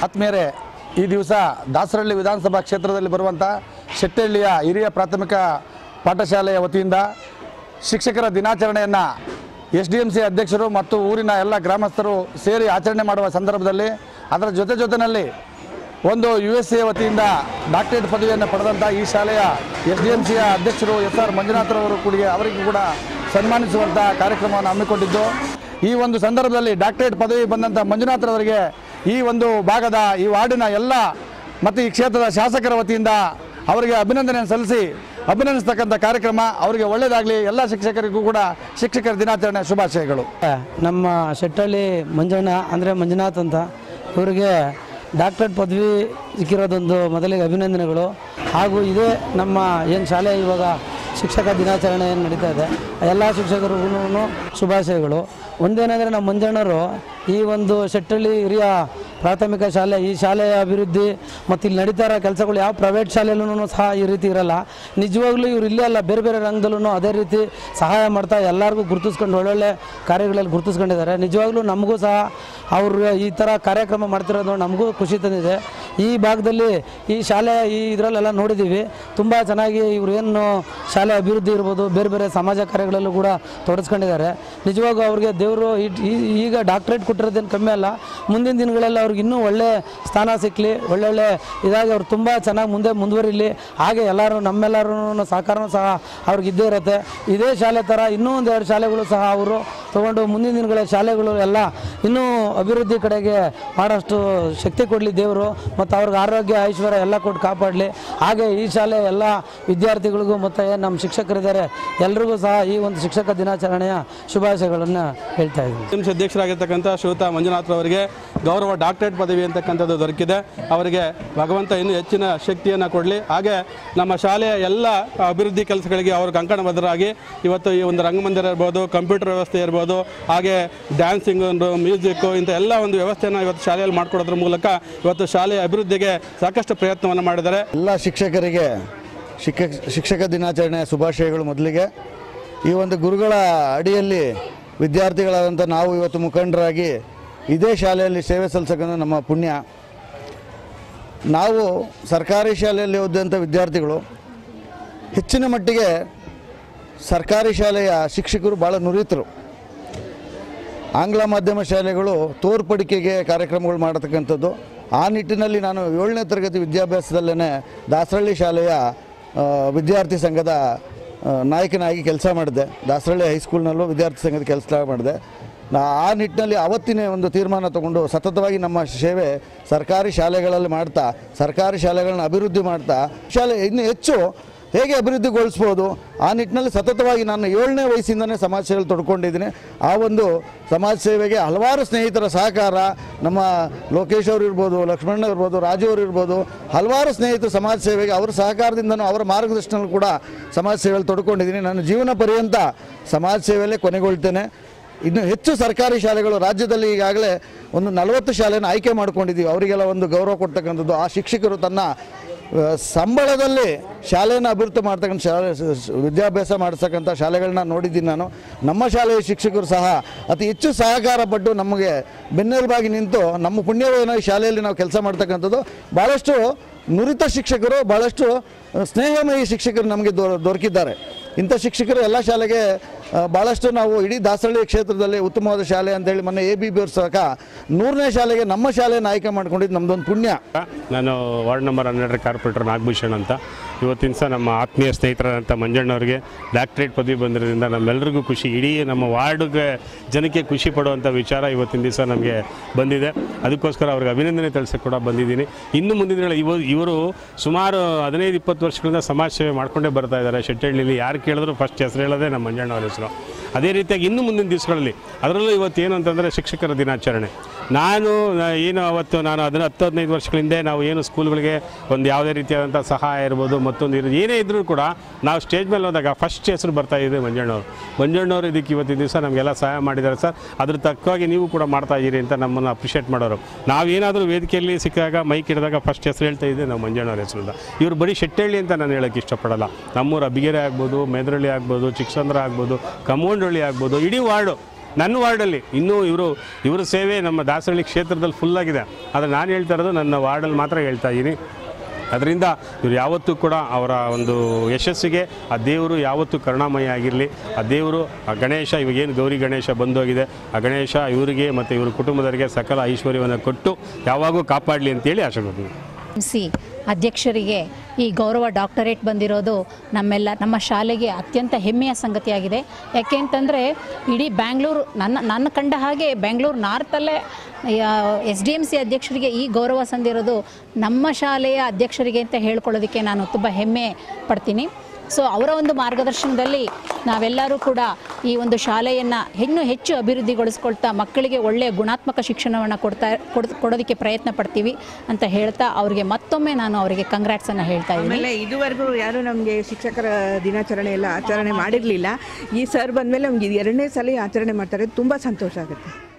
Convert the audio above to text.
ಆತ್ಮೀಯರೇ ಈ ದಿವಸ ದಾಸರಹಳ್ಳಿ ವಿಧಾನಸಭಾ ಕ್ಷೇತ್ರದಲ್ಲಿ ಬರುವಂಥ ಶೆಟ್ಟಹಳ್ಳಿಯ ಹಿರಿಯ ಪ್ರಾಥಮಿಕ ಪಾಠಶಾಲೆಯ ವತಿಯಿಂದ ಶಿಕ್ಷಕರ ದಿನಾಚರಣೆಯನ್ನು ಎಸ್ ಡಿ ಎಂ ಸಿ ಅಧ್ಯಕ್ಷರು ಮತ್ತು ಊರಿನ ಎಲ್ಲ ಗ್ರಾಮಸ್ಥರು ಸೇರಿ ಆಚರಣೆ ಮಾಡುವ ಸಂದರ್ಭದಲ್ಲಿ ಅದರ ಜೊತೆ ಜೊತೆಯಲ್ಲಿ ಒಂದು ಯು ಎಸ್ ಎ ವತಿಯಿಂದ ಡಾಕ್ಟರೇಟ್ ಪದವಿಯನ್ನು ಪಡೆದಂಥ ಈ ಶಾಲೆಯ ಎಸ್ ಡಿ ಎಂ ಸಿಯ ಅಧ್ಯಕ್ಷರು ಎಸ್ ಆರ್ ಮಂಜುನಾಥರವರು ಕೂಡ ಅವರಿಗೂ ಕೂಡ ಸನ್ಮಾನಿಸುವಂಥ ಕಾರ್ಯಕ್ರಮವನ್ನು ಹಮ್ಮಿಕೊಂಡಿದ್ದು ಈ ಒಂದು ಸಂದರ್ಭದಲ್ಲಿ ಡಾಕ್ಟರೇಟ್ ಪದವಿ ಬಂದಂಥ ಮಂಜುನಾಥರವರಿಗೆ ಈ ಒಂದು ಭಾಗದ ಈ ವಾರ್ಡಿನ ಎಲ್ಲ ಮತ್ತು ಈ ಕ್ಷೇತ್ರದ ಶಾಸಕರ ವತಿಯಿಂದ ಅವರಿಗೆ ಅಭಿನಂದನೆಯನ್ನು ಸಲ್ಲಿಸಿ ಅಭಿನಂದಿಸ್ತಕ್ಕಂಥ ಕಾರ್ಯಕ್ರಮ ಅವರಿಗೆ ಒಳ್ಳೆಯದಾಗಲಿ ಎಲ್ಲ ಶಿಕ್ಷಕರಿಗೂ ಕೂಡ ಶಿಕ್ಷಕರ ದಿನಾಚರಣೆ ಶುಭಾಶಯಗಳು ನಮ್ಮ ಶೆಟ್ಟಳ್ಳಿ ಮಂಜಣ್ಣ ಅಂದರೆ ಮಂಜುನಾಥ್ ಅಂತ ಇವರಿಗೆ ಡಾಕ್ಟರೇಟ್ ಪದವಿ ಸಿಕ್ಕಿರೋದೊಂದು ಮೊದಲಿಗೆ ಅಭಿನಂದನೆಗಳು ಹಾಗೂ ಇದೇ ನಮ್ಮ ಏನು ಶಾಲೆ ಇವಾಗ ಶಿಕ್ಷಕ ದಿನಾಚರಣೆ ಏನು ನಡೀತಾ ಇದೆ ಎಲ್ಲ ಶಿಕ್ಷಕರಿಗೂ ಶುಭಾಶಯಗಳು ಒಂದೇನೆಂದರೆ ನಮ್ಮ ಮಂಜಣ್ಣವರು ಈ ಒಂದು ಶೆಟ್ಟಳ್ಳಿ ಹಿರಿಯ ಪ್ರಾಥಮಿಕ ಶಾಲೆ ಈ ಶಾಲೆಯ ಅಭಿವೃದ್ಧಿ ಮತ್ತು ಇಲ್ಲಿ ನಡೀತಾ ಇರೋ ಕೆಲಸಗಳು ಯಾವ ಪ್ರೈವೇಟ್ ಶಾಲೆಯಲ್ಲೂ ಸಹ ಈ ರೀತಿ ಇರಲ್ಲ ನಿಜವಾಗ್ಲೂ ಇವ್ರು ಇಲ್ಲೇ ಅಲ್ಲ ಬೇರೆ ಬೇರೆ ರಂಗದಲ್ಲೂ ಅದೇ ರೀತಿ ಸಹಾಯ ಮಾಡ್ತಾ ಎಲ್ಲರಿಗೂ ಗುರುತಿಸ್ಕೊಂಡು ಒಳ್ಳೊಳ್ಳೆ ಕಾರ್ಯಗಳಲ್ಲಿ ಗುರುತಿಸ್ಕೊಂಡಿದ್ದಾರೆ ನಿಜವಾಗ್ಲೂ ನಮಗೂ ಸಹ ಅವರು ಈ ಥರ ಕಾರ್ಯಕ್ರಮ ಮಾಡ್ತಿರೋದು ನಮಗೂ ಖುಷಿ ತಂದಿದೆ ಈ ಭಾಗದಲ್ಲಿ ಈ ಶಾಲೆ ಈ ಇದರಲ್ಲೆಲ್ಲ ನೋಡಿದ್ದೀವಿ ತುಂಬ ಚೆನ್ನಾಗಿ ಇವ್ರು ಏನು ಶಾಲೆ ಅಭಿವೃದ್ಧಿ ಇರ್ಬೋದು ಬೇರೆ ಬೇರೆ ಸಮಾಜ ಕಾರ್ಯಗಳಲ್ಲೂ ಕೂಡ ತೊಡಸ್ಕೊಂಡಿದ್ದಾರೆ ನಿಜವಾಗೂ ಅವ್ರಿಗೆ ದೇವರು ಈಗ ಡಾಕ್ಟ್ರೇಟ್ ಕೊಟ್ಟಿರೋದೇನು ಕಮ್ಮಿ ಅಲ್ಲ ಮುಂದಿನ ದಿನಗಳಲ್ಲಿ ಅವ್ರಿಗೆ ಇನ್ನೂ ಒಳ್ಳೆ ಸ್ಥಾನ ಸಿಕ್ಕಲಿ ಒಳ್ಳೊಳ್ಳೆ ಇದಾಗಿ ಅವ್ರು ತುಂಬ ಚೆನ್ನಾಗಿ ಮುಂದೆ ಮುಂದುವರಿಲಿ ಹಾಗೆ ಎಲ್ಲರೂ ನಮ್ಮೆಲ್ಲರೂ ಸಹಕಾರನೂ ಸಹ ಅವ್ರಿಗೆ ಇದ್ದೇ ಇರುತ್ತೆ ಇದೇ ಶಾಲೆ ಥರ ಇನ್ನೂ ಒಂದೆರಡು ಶಾಲೆಗಳು ಸಹ ಅವರು ತೊಗೊಂಡು ಮುಂದಿನ ದಿನಗಳ ಶಾಲೆಗಳು ಎಲ್ಲ ಇನ್ನೂ ಅಭಿವೃದ್ಧಿ ಕಡೆಗೆ ಮಾಡೋಷ್ಟು ಶಕ್ತಿ ಕೊಡಲಿ ದೇವರು ಮತ್ತು ಅವ್ರಿಗೆ ಆರೋಗ್ಯ ಐಶ್ವರ್ಯ ಎಲ್ಲ ಕೊಟ್ಟು ಕಾಪಾಡಲಿ ಹಾಗೆ ಈ ಶಾಲೆ ಎಲ್ಲ ವಿದ್ಯಾರ್ಥಿಗಳಿಗೂ ಮತ್ತು ಏನು ನಮ್ಮ ಶಿಕ್ಷಕರಿದ್ದಾರೆ ಎಲ್ರಿಗೂ ಸಹ ಈ ಒಂದು ಶಿಕ್ಷಕ ದಿನಾಚರಣೆಯ ಶುಭಾಶಯಗಳನ್ನು ಹೇಳ್ತಾ ಇದ್ದೀನಿ ಎಂ ಸಿ ಅಧ್ಯಕ್ಷರಾಗಿರ್ತಕ್ಕಂಥ ಶ್ರೀಯುತ ಮಂಜುನಾಥ್ರವರಿಗೆ ಗೌರವ ಡಾಕ್ಟರೇಟ್ ಪದವಿ ಅಂತಕ್ಕಂಥದ್ದು ದೊರಕಿದೆ ಅವರಿಗೆ ಭಗವಂತ ಇನ್ನೂ ಹೆಚ್ಚಿನ ಶಕ್ತಿಯನ್ನು ಕೊಡಲಿ ಹಾಗೆ ನಮ್ಮ ಶಾಲೆಯ ಎಲ್ಲ ಅಭಿವೃದ್ಧಿ ಕೆಲಸಗಳಿಗೆ ಅವರು ಕಂಕಣಬದ್ಧರಾಗಿ ಇವತ್ತು ಈ ಒಂದು ರಂಗಮಂದಿರ ಇರ್ಬೋದು ಕಂಪ್ಯೂಟರ್ ವ್ಯವಸ್ಥೆ ಇರ್ಬೋದು ಹಾಗೆ ಡ್ಯಾನ್ಸಿಂಗ್ ಒಂದು ಮ್ಯೂಸಿಕ್ಕು ಇಂಥ ಎಲ್ಲ ಒಂದು ವ್ಯವಸ್ಥೆಯನ್ನು ಇವತ್ತು ಶಾಲೆಯಲ್ಲಿ ಮಾಡಿಕೊಡೋದ್ರ ಮೂಲಕ ಇವತ್ತು ಶಾಲೆಯ ಅಭಿವೃದ್ಧಿಗೆ ಸಾಕಷ್ಟು ಪ್ರಯತ್ನವನ್ನು ಮಾಡಿದ್ದಾರೆ ಎಲ್ಲ ಶಿಕ್ಷಕರಿಗೆ ಶಿಕ್ಷಕ ಶಿಕ್ಷಕ ದಿನಾಚರಣೆ ಶುಭಾಶಯಗಳು ಮೊದಲಿಗೆ ಈ ಒಂದು ಗುರುಗಳ ಅಡಿಯಲ್ಲಿ ವಿದ್ಯಾರ್ಥಿಗಳಾದಂಥ ನಾವು ಇವತ್ತು ಮುಖಂಡರಾಗಿ ಇದೇ ಶಾಲೆಯಲ್ಲಿ ಸೇವೆ ಸಲ್ಲಿಸೋಕ್ಕಂಥ ನಮ್ಮ ಪುಣ್ಯ ನಾವು ಸರ್ಕಾರಿ ಶಾಲೆಯಲ್ಲಿ ಓದಿದಂಥ ವಿದ್ಯಾರ್ಥಿಗಳು ಹೆಚ್ಚಿನ ಮಟ್ಟಿಗೆ ಸರ್ಕಾರಿ ಶಾಲೆಯ ಶಿಕ್ಷಕರು ಭಾಳ ನುರಿತರು ಆಂಗ್ಲ ಮಾಧ್ಯಮ ಶಾಲೆಗಳು ತೋರ್ಪಡಿಕೆಗೆ ಕಾರ್ಯಕ್ರಮಗಳು ಮಾಡತಕ್ಕಂಥದ್ದು ಆ ನಿಟ್ಟಿನಲ್ಲಿ ನಾನು ಏಳನೇ ತರಗತಿ ವಿದ್ಯಾಭ್ಯಾಸದಲ್ಲೇ ದಾಸರಳ್ಳಿ ಶಾಲೆಯ ಆ, ವಿದ್ಯಾರ್ಥಿ ಸಂಘದ ಆ, ನಾಯಕನಾಗಿ ಕೆಲಸ ಮಾಡಿದೆ ದಾಸರಳ್ಳಿ ಹೈಸ್ಕೂಲ್ನಲ್ಲೂ ವಿದ್ಯಾರ್ಥಿ ಸಂಘದ ಕೆಲಸ ಮಾಡಿದೆ ನಾ ಆ ನಿಟ್ಟಿನಲ್ಲಿ ಅವತ್ತಿನೇ ಒಂದು ತೀರ್ಮಾನ ತಗೊಂಡು ಸತತವಾಗಿ ನಮ್ಮ ಸೇವೆ ಸರ್ಕಾರಿ ಶಾಲೆಗಳಲ್ಲಿ ಮಾಡ್ತಾ ಸರ್ಕಾರಿ ಶಾಲೆಗಳನ್ನ ಅಭಿವೃದ್ಧಿ ಮಾಡ್ತಾ ಶಾಲೆ ಇನ್ನು ಹೆಚ್ಚು ಹೇಗೆ ಅಭಿವೃದ್ಧಿಗೊಳಿಸ್ಬೋದು ಆ ನಿಟ್ಟಿನಲ್ಲಿ ಸತತವಾಗಿ ನಾನು ಏಳನೇ ವಯಸ್ಸಿಂದನೇ ಸಮಾಜ ಸೇವೆಯಲ್ಲಿ ತೊಡ್ಕೊಂಡಿದ್ದೀನಿ ಆ ಒಂದು ಸಮಾಜ ಸೇವೆಗೆ ಹಲವಾರು ಸ್ನೇಹಿತರ ಸಹಕಾರ ನಮ್ಮ ಲೋಕೇಶ್ ಅವರು ಇರ್ಬೋದು ಲಕ್ಷ್ಮಣ ಇರ್ಬೋದು ರಾಜು ಅವರು ಇರ್ಬೋದು ಹಲವಾರು ಸ್ನೇಹಿತರು ಸಮಾಜ ಸೇವೆಗೆ ಅವರ ಸಹಕಾರದಿಂದನೂ ಅವರ ಮಾರ್ಗದರ್ಶನದಲ್ಲಿ ಕೂಡ ಸಮಾಜ ಸೇವೆಯಲ್ಲಿ ತೊಡ್ಕೊಂಡಿದ್ದೀನಿ ನಾನು ಜೀವನ ಪರ್ಯಂತ ಸಮಾಜ ಸೇವೆಯಲ್ಲೇ ಕೊನೆಗೊಳ್ತೇನೆ ಇನ್ನು ಹೆಚ್ಚು ಸರ್ಕಾರಿ ಶಾಲೆಗಳು ರಾಜ್ಯದಲ್ಲಿ ಈಗಾಗಲೇ ಒಂದು ನಲವತ್ತು ಶಾಲೆಯನ್ನು ಆಯ್ಕೆ ಮಾಡ್ಕೊಂಡಿದ್ದೀವಿ ಅವರಿಗೆಲ್ಲ ಒಂದು ಗೌರವ ಕೊಡ್ತಕ್ಕಂಥದ್ದು ಆ ಶಿಕ್ಷಕರು ತನ್ನ ಆ, ಸಂಬಳದಲ್ಲಿ ಶಾಲೆಯನ್ನು ಅಭಿವೃದ್ಧಿ ಮಾಡ್ತಕ್ಕಂಥ ಶಾಲೆ ಸ- ಸ- ವಿದ್ಯಾಭ್ಯಾಸ ಮಾಡಿಸ್ತಕ್ಕಂಥ ಶಾಲೆಗಳನ್ನ ನೋಡಿದ್ದೀನಿ ನಾನು ನಮ್ಮ ಶಾಲೆಯ ಶಿಕ್ಷಕರು ಸಹ ಅತಿ ಹೆಚ್ಚು ಸಹಕಾರ ಪಟ್ಟು ನಮಗೆ ಬೆನ್ನೆಲುಬಾಗಿ ನಿಂತು ನಮ್ಮ ಪುಣ್ಯವೇನೋ ಈ ಶಾಲೆಯಲ್ಲಿ ನಾವು ಕೆಲಸ ಮಾಡ್ತಕ್ಕಂಥದ್ದು ಭಾಳಷ್ಟು ನುರಿತ ಶಿಕ್ಷಕರು ಭಾಳಷ್ಟು ಸ್ನೇಹಮಯಿ ಶಿಕ್ಷಕರು ನಮಗೆ ದೊ ದೊರಕಿದ್ದಾರೆ ಇಂಥ ಶಿಕ್ಷಕರು ಎಲ್ಲ ಶಾಲೆಗೆ ಆ, ಭಾಳಷ್ಟು ನಾವು ಇಡೀ ದಾಸರಳ್ಳಿ ಕ್ಷೇತ್ರದಲ್ಲಿ ಉತ್ತಮವಾದ ಶಾಲೆ ಅಂತೇಳಿ ಮೊನ್ನೆ ಎ ಬಿ ಬಿ ಅವ್ರ ಸಹ ನೂರನೇ ಶಾಲೆಗೆ ನಮ್ಮ ಶಾಲೆಯನ್ನು ಆಯ್ಕೆ ಮಾಡ್ಕೊಂಡಿದ್ದು ನಮ್ಮದೊಂದು ಪುಣ್ಯ ನಾನು ವಾರ್ಡ್ ನಂಬರ್ ಹನ್ನೆರಡರ ಕಾರ್ಪೊರೇಟರ್ ನಾಗಭೂಷಣ್ ಅಂತ ಇವತ್ತಿನ ಸಹ ನಮ್ಮ ಆತ್ಮೀಯ ಸ್ನೇಹಿತರಾದಂಥ ಮಂಜಣ್ಣವ್ರಿಗೆ ಡಾಕ್ಟ್ರೇಟ್ ಪದವಿ ಬಂದಿರೋದ್ರಿಂದ ನಮ್ಮೆಲ್ಲರಿಗೂ ಖುಷಿ ಇಡೀ ನಮ್ಮ ವಾರ್ಡ್ಗೆ ಜನಕ್ಕೆ ಖುಷಿ ಪಡುವಂಥ ವಿಚಾರ ಇವತ್ತಿನ ದಿವಸ ನಮಗೆ ಬಂದಿದೆ ಅದಕ್ಕೋಸ್ಕರ ಅವ್ರಿಗೆ ಅಭಿನಂದನೆ ತಿಳಿಸಕ್ಕೆ ಕೂಡ ಬಂದಿದ್ದೀನಿ ಇನ್ನು ಮುಂದಿನ ದಿನಗಳಲ್ಲಿ ಇವ ಇವರು ಸುಮಾರು ಹದಿನೈದು ಇಪ್ಪತ್ತು ವರ್ಷಗಳಿಂದ ಸಮಾಜ ಸೇವೆ ಮಾಡ್ಕೊಂಡೇ ಬರ್ತಾ ಇದ್ದಾರೆ ಶೆಟ್ಟಹಳ್ಳಿಲಿ ಯಾರು ಕೇಳಿದ್ರು ಫಸ್ಟ್ ಹೆಸರು ಹೇಳೋದೇ ನಮ್ಮ ಮಂಜಣ್ಣವ್ರ ಹೆಸರು ಅದೇ ರೀತಿಯಾಗಿ ಇನ್ನು ಮುಂದಿನ ದಿವಸಗಳಲ್ಲಿ ಅದರಲ್ಲೂ ಇವತ್ತೇನು ಅಂತಂದರೆ ಶಿಕ್ಷಕರ ದಿನಾಚರಣೆ ನಾನು ನ- ಏನು ಅವತ್ತು ನಾನು ಅದನ್ನು ಹತ್ತು ಹದಿನೈದು ವರ್ಷಗಳ ಹಿಂದೆ ನಾವು ಏನು ಸ್ಕೂಲ್ಗಳಿಗೆ ಒಂದು ಯಾವುದೇ ರೀತಿಯಾದಂಥ ಸಹಾಯ ಇರ್ಬೋದು ಮತ್ತೊಂದು ಇರೋದು ಏನೇ ಇದ್ದರೂ ಕೂಡ ನಾವು ಸ್ಟೇಜ್ ಮೇಲೆ ಹೋದಾಗ ಫಸ್ಟ್ ಹೆಸರು ಬರ್ತಾ ಇದೆ ಮಂಜಣ್ಣವರು ಮಂಜಣ್ಣವರು ಇದಕ್ಕೆ ಇವತ್ತಿನ ದಿವಸ ನಮಗೆಲ್ಲ ಸಹಾಯ ಮಾಡಿದ್ದಾರೆ ಸರ್ ಅದ್ರ ತಕ್ಕವಾಗಿ ನೀವು ಕೂಡ ಮಾಡ್ತಾ ಇದ್ದೀರಿ ಅಂತ ನಮ್ಮನ್ನು ಅಪ್ರಿಷಿಯೇಟ್ ಮಾಡೋರು ನಾವೇನಾದರೂ ವೇದಿಕೆಯಲ್ಲಿ ಸಿಕ್ಕಾಗ ಮೈಕ್ ಹಿಡಿದಾಗ ಫಸ್ಟ್ ಹೆಸರು ಹೇಳ್ತಾ ಇದ್ದೆ ನಾವು ಮಂಜಣ್ಣವ್ರ ಹೆಸರಿಂದ ಇವರು ಬರೀ ಶೆಟ್ಟಳ್ಳಿ ಅಂತ ನಾನು ಹೇಳೋಕ್ಕೆ ಇಷ್ಟಪಡಲ್ಲ ನಮ್ಮೂರು ಅಬ್ಬಿಗೆರೆ ಆಗ್ಬೋದು ಮೆದರಳ್ಳಿ ಆಗ್ಬೋದು ಚಿಕ್ಕಸಂದ್ರ ಆಗ್ಬೋದು ಕಮೋಂಡಳ್ಳಿ ಆಗ್ಬೋದು ಇಡೀ ವಾರ್ಡು ನನ್ನ ವಾರ್ಡಲ್ಲಿ ಇನ್ನೂ ಇವರು ಇವರ ಸೇವೆ ನಮ್ಮ ದಾಸರಳ್ಳಿ ಕ್ಷೇತ್ರದಲ್ಲಿ ಫುಲ್ಲಾಗಿದೆ ಆದರೆ ನಾನು ಹೇಳ್ತಾ ಇರೋದು ನನ್ನ ವಾರ್ಡಲ್ಲಿ ಮಾತ್ರ ಹೇಳ್ತಾ ಇದ್ದೀನಿ ಅದರಿಂದ ಇವರು ಯಾವತ್ತೂ ಕೂಡ ಅವರ ಒಂದು ಯಶಸ್ಸಿಗೆ ಆ ದೇವರು ಯಾವತ್ತೂ ಕರುಣಾಮಯ ಆಗಿರಲಿ ಆ ದೇವರು ಆ ಗಣೇಶ ಇವಾಗೇನು ಗೌರಿ ಗಣೇಶ ಬಂದೋಗಿದೆ ಆ ಗಣೇಶ ಇವರಿಗೆ ಮತ್ತು ಇವ್ರ ಕುಟುಂಬದವರಿಗೆ ಸಕಲ ಐಶ್ವರ್ಯವನ್ನು ಕೊಟ್ಟು ಯಾವಾಗೂ ಕಾಪಾಡಲಿ ಅಂತೇಳಿ ಆಶೆ ಪಡ್ತೀನಿ ಸಿ ಅಧ್ಯಕ್ಷರಿಗೆ ಈ ಗೌರವ ಡಾಕ್ಟರೇಟ್ ಬಂದಿರೋದು ನಮ್ಮೆಲ್ಲ ನಮ್ಮ ಶಾಲೆಗೆ ಅತ್ಯಂತ ಹೆಮ್ಮೆಯ ಸಂಗತಿಯಾಗಿದೆ ಯಾಕೆ ಅಂತಂದರೆ ಇಡೀ ಬ್ಯಾಂಗ್ಳೂರು ನನ್ನ ನನ್ನ ಕಂಡ ಹಾಗೆ ಬೆಂಗಳೂರು ನಾರ್ತಲ್ಲೇ ಎಸ್ ಡಿ ಎಮ್ ಸಿ ಅಧ್ಯಕ್ಷರಿಗೆ ಈ ಗೌರವ ಸಂದಿರೋದು ನಮ್ಮ ಶಾಲೆಯ ಅಧ್ಯಕ್ಷರಿಗೆ ಅಂತ ಹೇಳ್ಕೊಳ್ಳೋದಕ್ಕೆ ನಾನು ತುಂಬ ಹೆಮ್ಮೆ ಪಡ್ತೀನಿ ಸೊ ಅವರ ಒಂದು ಮಾರ್ಗದರ್ಶನದಲ್ಲಿ ನಾವೆಲ್ಲರೂ ಕೂಡ ಈ ಒಂದು ಶಾಲೆಯನ್ನು ಇನ್ನೂ ಹೆಚ್ಚು ಅಭಿವೃದ್ಧಿಗೊಳಿಸ್ಕೊಳ್ತಾ ಮಕ್ಕಳಿಗೆ ಒಳ್ಳೆಯ ಗುಣಾತ್ಮಕ ಶಿಕ್ಷಣವನ್ನು ಕೊಡ್ತಾ ಕೊಡ್ ಕೊಡೋದಕ್ಕೆ ಪ್ರಯತ್ನ ಪಡ್ತೀವಿ ಅಂತ ಹೇಳ್ತಾ ಅವರಿಗೆ ಮತ್ತೊಮ್ಮೆ ನಾನು ಅವರಿಗೆ ಕಂಗ್ರಾಟ್ಸನ್ನು ಹೇಳ್ತಾ ಇದ್ದೀನಿ ಆಮೇಲೆ ಇದುವರೆಗೂ ಯಾರು ನಮಗೆ ಶಿಕ್ಷಕರ ದಿನಾಚರಣೆ ಎಲ್ಲ ಆಚರಣೆ ಮಾಡಿರಲಿಲ್ಲ ಈ ಸರ್ ಬಂದಮೇಲೆ ನಮ್ಗೆ ಇದು ಎರಡನೇ ಸಲ ಆಚರಣೆ ಮಾಡ್ತಾರೆ ತುಂಬ ಸಂತೋಷ ಆಗುತ್ತೆ